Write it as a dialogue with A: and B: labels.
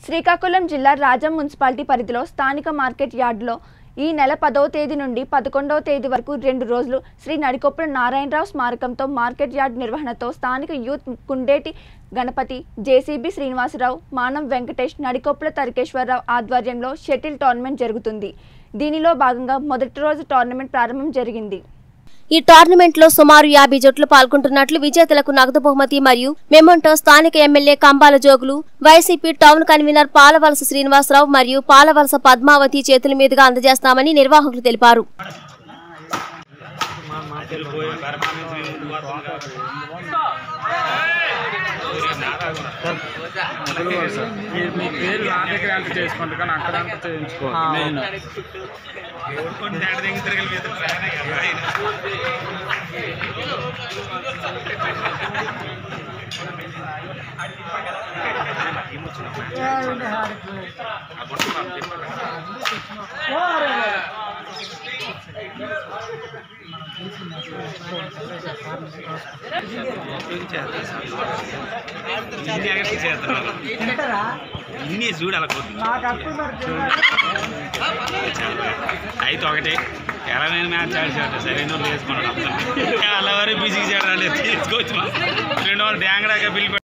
A: శ్రీకాకుళం జిల్లా రాజం మున్సిపాలిటీ పరిధిలో స్థానిక మార్కెట్ యార్డులో ఈ నెల పదవ తేదీ నుండి పదకొండవ తేదీ వరకు రెండు రోజులు శ్రీ నడికొప్పుల నారాయణరావు స్మారకంతో మార్కెట్ యార్డ్ నిర్వహణతో స్థానిక యూత్ కుండేటి గణపతి జేసీబీ శ్రీనివాసరావు మానం వెంకటేష్ నడికొప్పుల తరికేశ్వరరావు ఆధ్వర్యంలో షటిల్ టోర్నమెంట్ జరుగుతుంది దీనిలో భాగంగా మొదటి రోజు టోర్నమెంట్ ప్రారంభం జరిగింది
B: ఈ టోర్నమెంట్ లో సుమారు యాభై జట్లు పాల్గొంటున్నట్లు విజేతలకు నగదు బహుమతి మరియు మెమోంటో స్థానిక MLA Kambala Jogulu YCP town convener Palavalasa Srinivasarao మరియు పాలవలస పద్మావతి చేతుల మీదుగా అందజేస్తామని నిర్వాహకులు తెలిపారు
C: మీరు మీ పేరు నా దగ్గర ఎంత చేసుకోండి కానీ అక్కడ అంత చేయించుకోవాలి మెయిన్
D: ఇన్ని చూడు అలా కొద్ది అయితే ఒకటి ఎలాగైన మ్యాచ్ ఆడిచాడు సరైన వాళ్ళు వేసుకున్నాడు అలా వరకు బిజీ చేయడం తీసుకోవచ్చు రెండు వాళ్ళు డ్యాంగడాగా బిల్లు